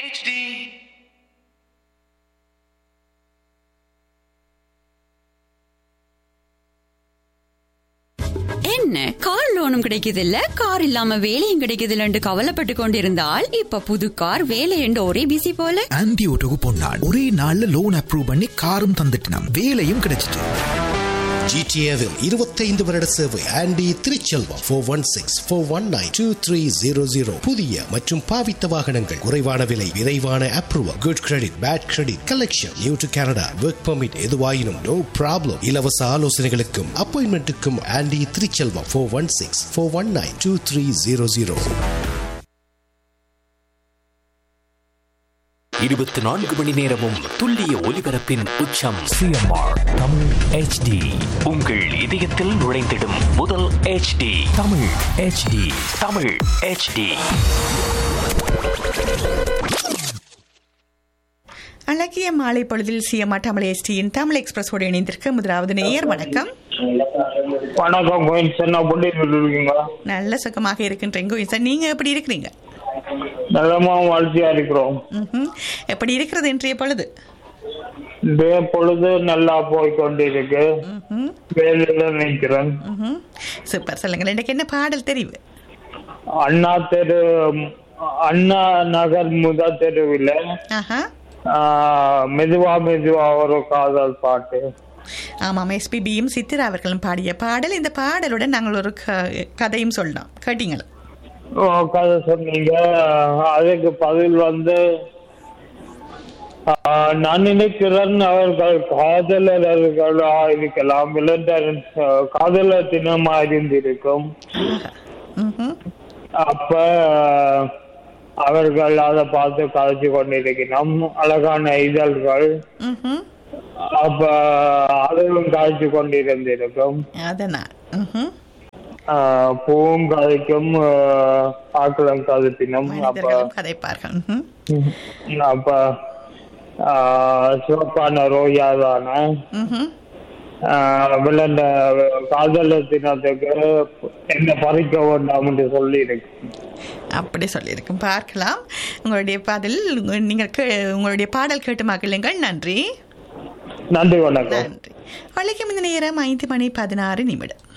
HD என்ன car லோனும் கிடைக்குது இல்ல கார் இல்லாம வேலையும் கிடைக்குது இல்லன்னு கவலைப்பட்டு கொண்டிருந்தால் இப்ப புது கார் வேலை என்று ஒரே பிசி போல ஆன்டி ஓட்டோக்கு பொன்னாள் ஒரே நாள்ல லோன் அப்ரூவ் பண்ணி காரும் தந்துட்டினாம் வேலையும் கிடைச்சிட்டு ஜிடிஏவில் இருபத்தைந்து வருட சேவை Andy Thiruchelvam four one six four one nine two three zero zero புதிய மற்றும் பாவித்த வாகனங்கள் குறைவான விலை விரைவான approval good credit bad credit collection new to Canada work permit எதுவாயினும் நோ ப்ராப்ளம் இலவச ஆலோசனைகளுக்கும் அப்பாயின்மெண்ட்டுக்கும் Andy Thiruchelvam four one six four one nine two three zero zero இருபத்தி நான்கு மணி நேரமும் துல்லிய ஒலிபரப்பின் உச்சம் சிஎம்ஆர் தமிழ் ஹெச்டி உங்கள் இதயத்தில் நுழைந்திடும் முதல் HD Tamil HD Tamil HD அழகிய மாலை பொழுதில் சிஎம்ஆ தமிழ் எஸ்டியின் தமிழ் எக்ஸ்பிரஸோடு இணைந்திருக்க முதலாவது நேயர் வணக்கம் வணக்கம் கோயில் சார் நான் பொண்டியில் இருக்கீங்களா நல்ல சுகமாக இருக்கின்றீங்க சார் நீங்க எப்படி இருக்கிறீங்க நல்லமா வாழ்ச்சியா இருக்கிறோம் ம்ஹும். எப்படி இருக்கிறது இன்றைய பொழுது இதே பொழுது நல்லா போய் கொண்டிருக்கு ம்ஹும். வேலையில நிற்கிறேன் ம்ஹும். சூப்பர் சொல்லுங்கள் எனக்கு என்ன பாடல் தெரிவு அண்ணா தெரு அண்ணா நகர் முத தெருவில் ஆஹா மெதுவா மெதுவா ஒரு காதல் பாட்டு ஆமாம் எஸ்பிபியும் சித்திரா அவர்களும் பாடிய பாடல் இந்த பாடலுடன் நாங்கள் ஒரு க- கதையும் சொல்லலாம் கேட்டீங்களா ஓ, கதை சொன்னீங்க அதுக்கு பதில் வந்து ஆ, நான் நினைக்கிறேன் அவர்கள் காதலர்களா இருக்கலாம் இல்லைன்ற காதலர் தினமா இருந்திருக்கும் ம்ஹும். அப்ப அவர்கள் அதை பார்த்து கதைச்சு கொண்டிருக்கிறோம் அழகான இதழ்கள் ம்ஹும். அப்ப அதுவும் காய்ச்சி கொண்டிருந்திருக்கும் அதனால் ம்ஹும். ஆஹ் பூவும் கதைக்கும் ஆக்களம் கதைப்பினும் அப்ப மனிதர்களும் கதைப்பார்கள் ம்ஹும். அப்ப ஆஹ் சிவப்பான ரோஜா தானே ம்ஹும். விளையாண்ட காதல தினத்துக்கு என்ன பறிக்க வேண்டாம் என்று சொல்லி இருக்கு அப்படி சொல்லியிருக்கும் பார்க்கலாம் உங்களுடைய பாடல் உங்க- நீங்கள் கே- உங்களுடைய பாடல் கேட்டு மகிழுங்கள் நன்றி நன்றி வணக்கம் நன்றி வழக்கம் இந்த நேரம் ஐந்து மணி பதினாறு நிமிடம்